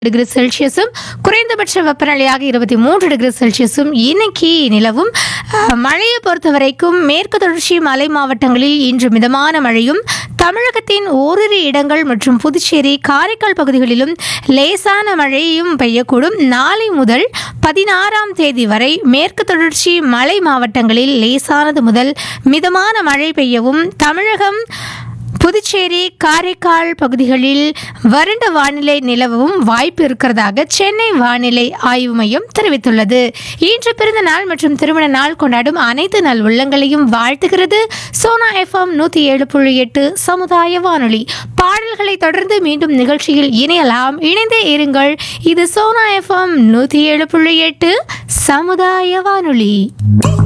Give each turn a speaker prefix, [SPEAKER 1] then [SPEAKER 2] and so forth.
[SPEAKER 1] degree செல்சியஸும் குறைந்தபட்ச வெப்பநிலையாக இருபத்தி மூன்று டிகிரி செல்சியஸும் இன்னைக்கு நிலவும் அஹ், மழையை பொறுத்த வரைக்கும் மேற்கு தொடர்ச்சி மலை மாவட்டங்களில் இன்று மிதமான மழையும் தமிழகத்தின் ஓரிரு இடங்கள் மற்றும் புதுச்சேரி காரைக்கால் பகுதிகளிலும் லேசான மழையும் பெய்யக்கூடும் நாளை முதல் பதினாறாம் தேதி வரை மேற்கு தொடர்ச்சி மலை மாவட்டங்களில் லேசானது முதல் மிதமான மழை பெய்யவும் தமிழகம் புதுச்சேரி காரைக்கால் பகுதிகளில் வறண்ட வானிலை நிலவும் வாய்ப்பு இருக்கிறதாக சென்னை வானிலை ஆய்வு மையம் தெரிவித்துள்ளது இன்று பிறந்த நாள் மற்றும் திருமண நாள் கொண்டாடும் அனைத்து நல் உள்ளங்களையும் வாழ்த்துகிறது சோனா எஃப்எம் நூற்றி ஏழு புள்ளி எட்டு சமுதாய வானொலி பாடல்களை தொடர்ந்து மீண்டும் நிகழ்ச்சியில் இணையலாம் இணைந்தே இருங்கள் இது சோனா எஃப்எம் நூற்றி ஏழு புள்ளி எட்டு சமுதாய வானொலி